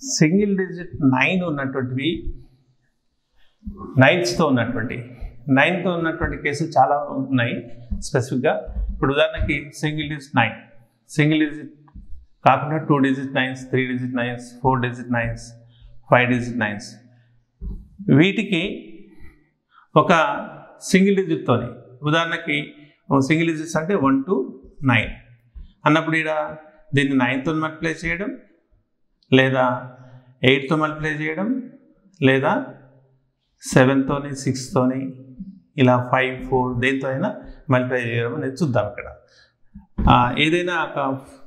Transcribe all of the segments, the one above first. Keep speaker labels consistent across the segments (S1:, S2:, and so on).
S1: single digit nine ఉన్నటువంటివి నైన్స్తో ఉన్నటువంటి నైన్తో ఉన్నటువంటి కేసులు చాలా ఉన్నాయి స్పెసిఫిక్గా ఇప్పుడు ఉదాహరణకి single digit nine single digit కాకుండా two digit nines three digit nines four digit nines five digit nines వీటికి ఒక సింగిల్ డిజిట్తోని ఉదాహరణకి సింగిల్ డిజిట్స్ అంటే వన్ టు నైన్ అన్నప్పుడు ఇక్కడ దీన్ని నైన్తో మల్టిప్లై చేయడం లేదా ఎయిట్తో మల్టిప్లై చేయడం లేదా సెవెన్తోని సిక్స్తోని ఇలా ఫైవ్ ఫోర్ దేంతో అయినా మల్టిప్లై చేయడం అనేది చూద్దాం ఇక్కడ ఆ, ఏదైనా ఒక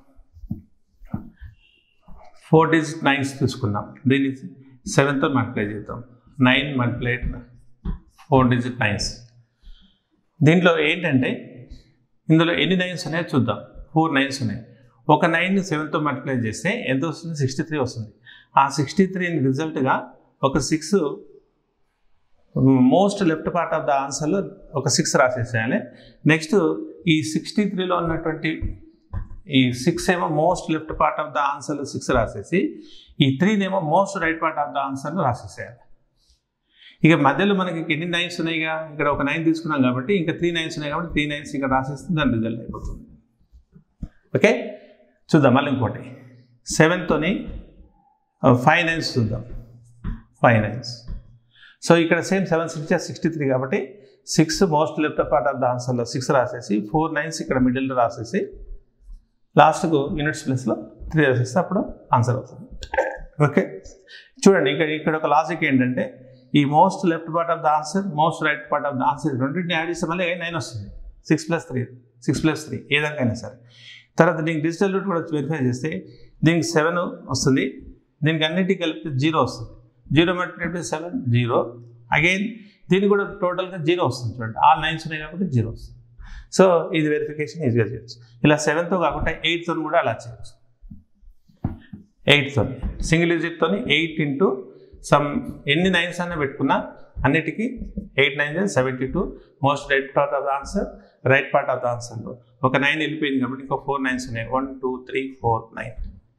S1: ఫోర్ డిజిట్ నైన్స్ తీసుకుందాం దీన్ని సెవెన్తో మల్టిప్లై చేద్దాం nine multiply four digit nines దీంట్లో ఏంటంటే ఇందులో ఎన్ని నైన్స్ ఉన్నాయో చూద్దాం ఫోర్ నైన్స్ ఉన్నాయి ఒక నైన్ సెవెన్తో మల్టిప్లై చేస్తే ఎంత వస్తుంది సిక్స్టీ త్రీ వస్తుంది ఆ సిక్స్టీ త్రీని రిజల్ట్గా ఒక six most left part of the ఆన్సర్లో ఒక సిక్స్ రాసేసేయాలి నెక్స్ట్ ఈ సిక్స్టీ త్రీలో ఉన్నటువంటి ఈ సిక్స్ ఏమో most left part of the ఆన్సర్లో సిక్స్ రాసేసి ఈ త్రీనేమో most right part of the ఆన్సర్లో రాసేసేయాలి ఇక మధ్యలో మనకి ఎన్ని నైన్స్ ఉన్నాయిగా ఇక్కడ ఒక నైన్ తీసుకున్నాం కాబట్టి ఇంకా త్రీ నైన్స్ ఉన్నాయి కాబట్టి త్రీ నైన్స్ ఇక్కడ రాసేస్తే దాని రిజల్ట్ అయిపోతుంది ఓకే చూద్దాం మళ్ళీ ఇంకోటి సెవెన్తోని ఫైవ్ నైన్స్ చూద్దాం ఫైవ్ నైన్స్ సో ఇక్కడ same seven six sixty three కాబట్టి six most left part of the ఆన్సర్లో సిక్స్ రాసేసి ఫోర్ నైన్స్ ఇక్కడ మిడిల్లో రాసేసి లాస్ట్కు యూనిట్స్ ప్లేస్లో త్రీ రాసేస్తే అప్పుడు ఆన్సర్ అవుతుంది ఓకే చూడండి ఇక్కడ ఇక్కడ ఒక లాజిక్ ఏంటంటే ఈ most left part of the answer most right part of the answer రెండింటిని యాడ్ చేస్తే మళ్ళీ నైన్ వస్తుంది six plus three six plus three ఏ విధంగా సార్ తర్వాత దీనికి డిజిటల్ రూట్ కూడా వెరిఫై చేస్తే దీనికి సెవెన్ వస్తుంది దీనికి అన్నిటికీ కలిపితే జీరో వస్తుంది zero multiply seven zero again దీనికి కూడా టోటల్గా జీరో వస్తుంది చూడండి ఆల్ నైన్స్ ఉన్నాయి కాబట్టి జీరో వస్తుంది సో ఇది వెరిఫికేషన్ ఈజీగా చేయొచ్చు ఇలా సెవెన్తో కాకుండా ఎయిట్తో కూడా అలా చేయొచ్చు ఎయిట్తో సింగిల్ డిజిట్తో ఎయిట్ ఇంటూ సమ్ ఎన్ని నైన్స్ అన్న పెట్టుకున్నా అన్నిటికీ eight nine seventy two most right part of the answer right part of the ఆన్సర్లో ఒక నైన్ వెళ్ళిపోయింది కాబట్టి ఇంకో ఫోర్ నైన్స్ ఉన్నాయి one two three four nine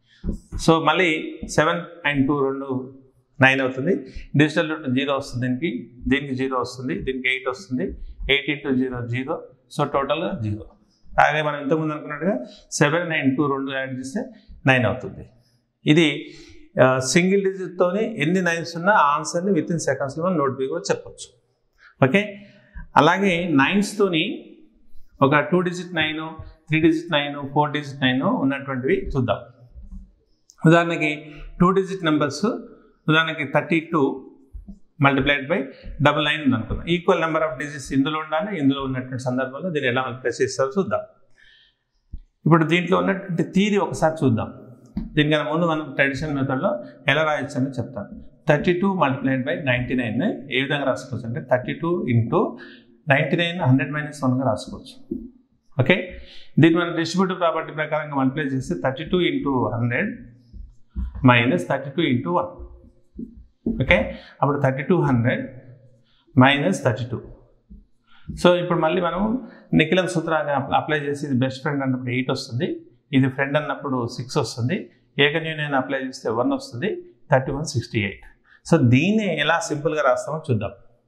S1: so మళ్ళీ సెవెన్ అండ్ టూ రెండు నైన్ అవుతుంది డిజిటల్ రూట్ జీరో వస్తుంది దీనికి దీనికి జీరో వస్తుంది దీనికి ఎయిట్ వస్తుంది eight into zero zero so టోటల్గా జీరో అలాగే మనం ఇంతకుముందు అనుకున్నట్టుగా సెవెన్ నైన్ టూ రెండు యాడ్ చేస్తే నైన్ అవుతుంది ఇది సింగిల్ డిజిట్తోనే ఎన్ని నైన్స్ ఉన్నా ఆ ఆన్సర్ని విత్ ఇన్ సెకండ్స్లో మనం నోట్ కూడా చెప్పొచ్చు ఓకే అలాగే నైన్స్తోని ఒక two digit nine three digit nine four digit nine ఉన్నటువంటివి చూద్దాం ఉదాహరణకి టూ డిజిట్ నెంబర్స్ ఉదాహరణకి thirty two multiplied by double nine ఉంది అనుకుందాం ఈక్వల్ నెంబర్ ఆఫ్ డిజిట్స్ ఇందులో ఉండాలి ఇందులో ఉన్నటువంటి సందర్భంలో దీన్ని ఎలా మల్టిప్లై చేస్తారో చూద్దాం ఇప్పుడు దీంట్లో ఉన్నటువంటి థీరీ ఒకసారి చూద్దాం దీనికన్నా ముందు మనం ట్రెడిషనల్ మెథడ్లో ఎలా రాయొచ్చు అని చెప్తాను thirty two multiplied by ninety nine ఏ విధంగా రాసుకోవచ్చు అంటే thirty two into ninety nine hundred minus వన్గా రాసుకోవచ్చు ఓకే దీన్ని మనం డిస్ట్రిబ్యూటివ్ ప్రాపర్టీ ప్రకారంగా మల్టిప్లై చేస్తే thirty two into hundred minus thirty two into one okay అప్పుడు thirty two hundred minus thirty two so ఇప్పుడు మళ్ళీ మనం నిఖిలం సూత్రాన్ని అప్లై చేసి ఇది బెస్ట్ ఫ్రెండ్ అన్నప్పుడు ఎయిట్ వస్తుంది ఇది ఫ్రెండ్ అన్నప్పుడు సిక్స్ వస్తుంది ఏకన్యూనియన్ అప్లై చేస్తే వన్ వస్తుంది thirty one sixty eight so దీన్ని ఎలా సింపుల్గా రాస్తామో చూద్దాం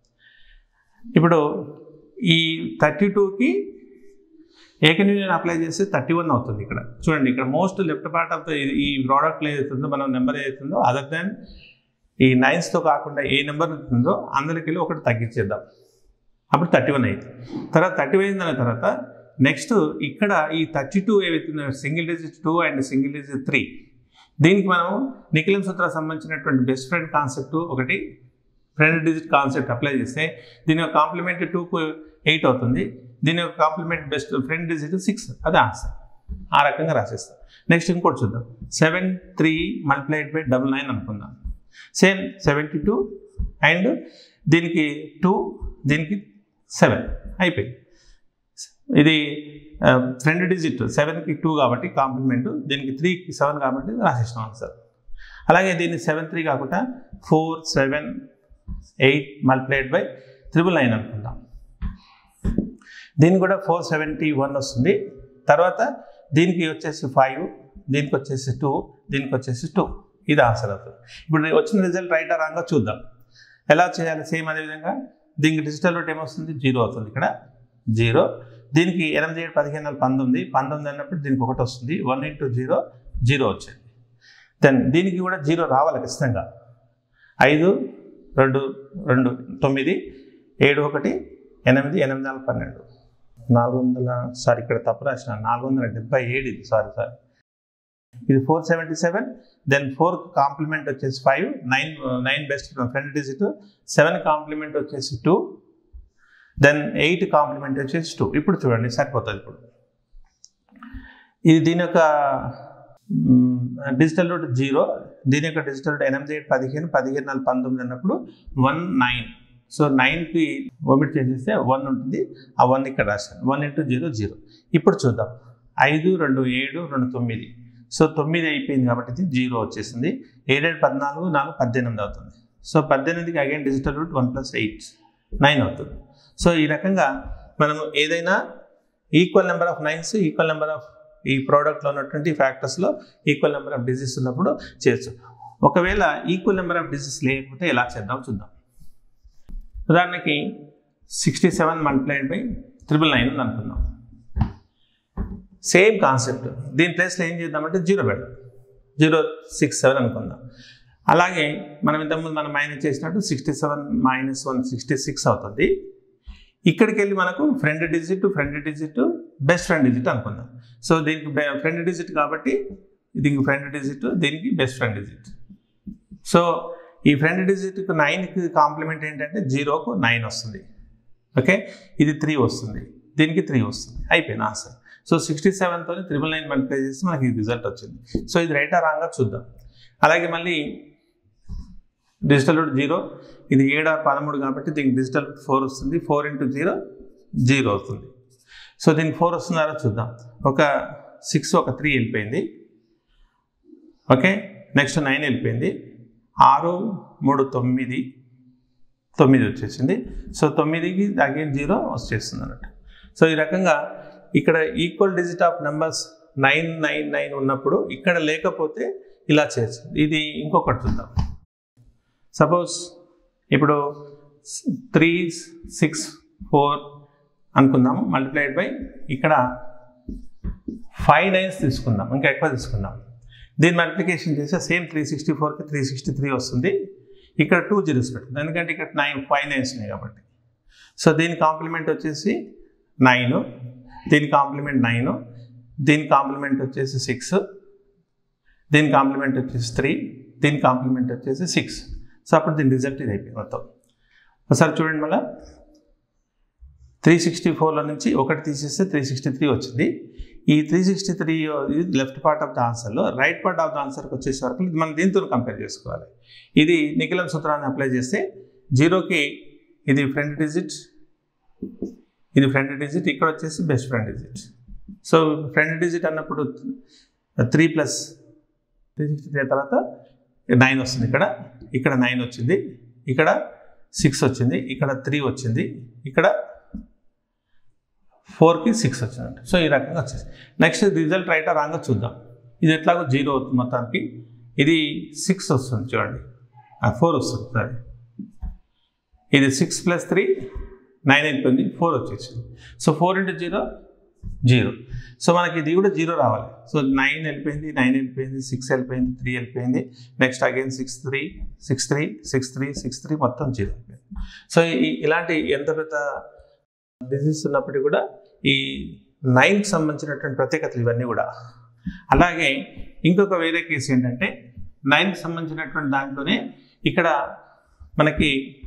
S1: ఇప్పుడు ఈ థర్టీ టూకి ఏకన్యూనియన్ అప్లై చేస్తే థర్టీ వన్ అవుతుంది ఇక్కడ చూడండి ఇక్కడ most left part of the ఈ ప్రోడక్ట్లో ఏదైతుందో మనం నెంబర్ ఏదైతుందో అదర్ దాన్ ఈ నైన్స్తో కాకుండా ఏ నెంబర్ ఉంటుందో అందరికి వెళ్ళి ఒకటి తగ్గించేద్దాం అప్పుడు థర్టీ వన్ అయింది తర్వాత థర్టీ వన్ అయిన తర్వాత నెక్స్ట్ ఇక్కడ ఈ థర్టీ టూ ఏవైతుందో single digit two and single digit three దీనికి మనం నిఖిలం సూత్ర సంబంధించినటువంటి బెస్ట్ ఫ్రెండ్ కాన్సెప్ట్ ఒకటి ఫ్రెండ్ డిజిట్ కాన్సెప్ట్ అప్లై చేస్తే దీని యొక్క కాంప్లిమెంట్ టూకు ఎయిట్ అవుతుంది దీని యొక్క complement best friend digit six అది ఆన్సర్ ఆ రకంగా రాసేస్తాం నెక్స్ట్ ఇంకోటి చూద్దాం seven three multiplied by double nine అనుకుందాం సేమ్ సెవెంటీ టూ అండ్ దీనికి టూ దీనికి సెవెన్ అయిపోయింది ఇది ఫ్రెండ్ డిజిట్ సెవెన్కి టూ కాబట్టి కాంప్లిమెంట్ దీనికి త్రీకి సెవెన్ కాబట్టి రాసేసినాం ఆన్సర్ అలాగే దీన్ని సెవెన్ త్రీ కాకుండా four seven eight multiplied by triple nine అనుకుందాం దీనికి కూడా ఫోర్ సెవెంటీ వన్ వస్తుంది తర్వాత దీనికి వచ్చేసి ఫైవ్ దీనికి వచ్చేసి టూ దీనికి వచ్చేసి టూ ఇది ఆన్సర్ అవుతుంది ఇప్పుడు వచ్చిన రిజల్ట్ రైట్ రాంగా చూద్దాం ఎలా చేయాలి సేమ్ అదేవిధంగా దీనికి డిజిటల్ రూట్ ఏమొస్తుంది జీరో అవుతుంది ఇక్కడ జీరో దీనికి ఎనిమిది ఏడు పదిహేను నాలుగు పంతొమ్మిది పంతొమ్మిది అన్నప్పుడు దీనికి ఒకటి వస్తుంది వన్ ఇంటూ జీరో జీరో వచ్చింది దెన్ దీనికి కూడా జీరో రావాలి ఖచ్చితంగా ఐదు రెండు రెండు తొమ్మిది ఏడు ఒకటి ఎనిమిది ఎనిమిది నాలుగు పన్నెండు నాలుగు వందల సారీ ఇక్కడ తప్పు రాసిన నాలుగు వందల డెబ్బై ఏడు ఇది సారీ సారీ ఇది four seventy seven then four complement వచ్చేసి five nine nine best friend digit seven complement వచ్చేసి టూ దెన్ ఎయిట్ కాంప్లిమెంట్ వచ్చేసి టూ ఇప్పుడు చూడండి సరిపోతుంది ఇప్పుడు ఇది దీని యొక్క డిజిటల్ రూట్ జీరో దీని యొక్క డిజిటల్ రూట్ ఎనిమిది ఏడు పదిహేను పదిహేను నాలుగు పంతొమ్మిది అన్నప్పుడు వన్ నైన్ సో నైన్కి ఒమిట్ చేసేస్తే వన్ ఉంటుంది ఆ వన్ ఇక్కడ రాశాను వన్ ఇంటూ జీరో జీరో ఇప్పుడు చూద్దాం ఐదు రెండు ఏడు రెండు తొమ్మిది సో తొమ్మిది అయిపోయింది కాబట్టి ఇది జీరో వచ్చేసింది ఏడేడు పద్నాలుగు నాలుగు పద్దెనిమిది అవుతుంది సో పద్దెనిమిదికి again digital root one plus eight nine అవుతుంది సో ఈ రకంగా మనము ఏదైనా equal number of nines equal number of ఈ ప్రోడక్ట్లో ఉన్నటువంటి ఫ్యాక్టర్స్లో ఈక్వల్ నెంబర్ ఆఫ్ డిజీస్ ఉన్నప్పుడు చేయొచ్చు ఒకవేళ ఈక్వల్ నెంబర్ ఆఫ్ డిజీస్ లేకపోతే ఎలా చేద్దాం చూద్దాం ఉదాహరణకి sixty seven multiplied by triple nine ఉంది అనుకుందాం సేమ్ కాన్సెప్ట్ దీని ప్లేస్లో ఏం చేద్దామంటే జీరో పెడదాం జీరో సిక్స్ సెవెన్ అనుకుందాం అలాగే మనం ఇంతకుముందు మనం మైనస్ చేసినట్టు sixty seven minus one sixty six అవుతుంది ఇక్కడికి వెళ్ళి మనకు friend digit friend digit best friend digit అనుకుందాం సో దీనికి ఫ్రెండ్ డిజిట్ కాబట్టి దీనికి ఫ్రెండ్ డిజిట్ దీనికి బెస్ట్ ఫ్రెండ్ డిజిట్ సో ఈ ఫ్రెండ్ డిజిట్కి నైన్కి కాంప్లిమెంట్ ఏంటంటే జీరోకు నైన్ వస్తుంది ఓకే ఇది త్రీ వస్తుంది దీనికి త్రీ వస్తుంది అయిపోయింది ఆన్సర్ సో సిక్స్టీ సెవెన్తో త్రిబుల్ నైన్ మల్టిప్లై చేస్తే మనకి రిజల్ట్ వచ్చింది సో ఇది రైటా రాంగా చూద్దాం అలాగే మళ్ళీ డిజిటల్ రూట్ జీరో ఇది ఏడు ఆరు పదమూడు కాబట్టి దీనికి డిజిటల్ రూట్ ఫోర్ వస్తుంది ఫోర్ ఇంటూ జీరో జీరో అవుతుంది సో దీనికి ఫోర్ వస్తున్నారో చూద్దాం ఒక సిక్స్ ఒక త్రీ వెళ్ళిపోయింది ఓకే నెక్స్ట్ నైన్ వెళ్ళిపోయింది ఆరు మూడు తొమ్మిది తొమ్మిది వచ్చేసింది సో తొమ్మిదికి అగైన్ జీరో వచ్చేస్తుంది అన్నట్టు సో ఈ రకంగా ఇక్కడ equal digit of numbers nine nine nine ఉన్నప్పుడు ఇక్కడ లేకపోతే ఇలా చేయొచ్చు ఇది ఇంకొకటి చూద్దాం సపోజ్ ఇప్పుడు త్రీ సిక్స్ ఫోర్ అనుకుందాం మల్టిప్లైడ్ బై ఇక్కడ ఫైవ్ నైన్స్ తీసుకుందాం ఇంకా ఎక్కువ తీసుకుందాం దీని మల్టిప్లికేషన్ చేస్తే సేమ్ త్రీ సిక్స్టీ ఫోర్కి త్రీ సిక్స్టీ త్రీ వస్తుంది ఇక్కడ టూ జీరోస్ పెట్టుకుంది ఎందుకంటే ఇక్కడ నైన్ ఫైవ్ నైన్స్ ఉన్నాయి కాబట్టి సో దీని కాంప్లిమెంట్ వచ్చేసి నైన్ దీని కాంప్లిమెంట్ నైన్ దీని కాంప్లిమెంట్ వచ్చేసి సిక్స్ దీని కాంప్లిమెంట్ వచ్చేసి త్రీ దీని కాంప్లిమెంట్ వచ్చేసి సిక్స్ సో అప్పుడు దీని రిజల్ట్ ఇది అయిపోయింది మొత్తం ఒకసారి చూడండి మళ్ళీ త్రీ సిక్స్టీ ఫోర్లో నుంచి ఒకటి తీసేస్తే త్రీ సిక్స్టీ త్రీ వచ్చింది ఈ three sixty three left part of the ఆన్సర్లో రైట్ పార్ట్ ఆఫ్ ద ఆన్సర్కి వచ్చేసే వరకు ఇది మనం దీంతో కంపేర్ చేసుకోవాలి ఇది నిఖిలం సూత్రాన్ని అప్లై చేస్తే జీరోకి ఇది ఫ్రంట్ డిజిట్ ఇది ఫ్రంట్ డిజిట్ ఇక్కడ వచ్చేసి best friend digit so front digit అన్నప్పుడు three plus three sixty three తర్వాత నైన్ వస్తుంది ఇక్కడ ఇక్కడ నైన్ వచ్చింది ఇక్కడ సిక్స్ వచ్చింది ఇక్కడ త్రీ వచ్చింది ఇక్కడ ఫోర్కి సిక్స్ వచ్చిందంట సో ఈ రకంగా వచ్చేసి నెక్స్ట్ రిజల్ట్ రైట్ రాగా చూద్దాం ఇది ఎట్లాగో జీరో అవుతుంది మొత్తానికి ఇది సిక్స్ వస్తుంది చూడండి ఫోర్ వస్తుంది సారీ ఇది సిక్స్ ప్లస్ త్రీ నైన్ అయిపోయింది ఫోర్ వచ్చేసింది so four into zero zero so మనకి ఇది కూడా జీరో రావాలి సో నైన్ వెళ్ళిపోయింది నైన్ వెళ్ళిపోయింది సిక్స్ వెళ్ళిపోయింది త్రీ వెళ్ళిపోయింది next again six three six three six three six three మొత్తం జీరో అయిపోయింది సో ఈ- ఇలాంటి ఎంత పెద్ద డిజీజ్ ఉన్నప్పటికీ కూడా ఈ నైన్కి సంబంధించినటువంటి ప్రత్యేకతలు ఇవన్నీ కూడా అలాగే ఇంకొక వేరే కేసు ఏంటంటే నైన్కి సంబంధించినటువంటి దాంట్లోనే ఇక్కడ మనకి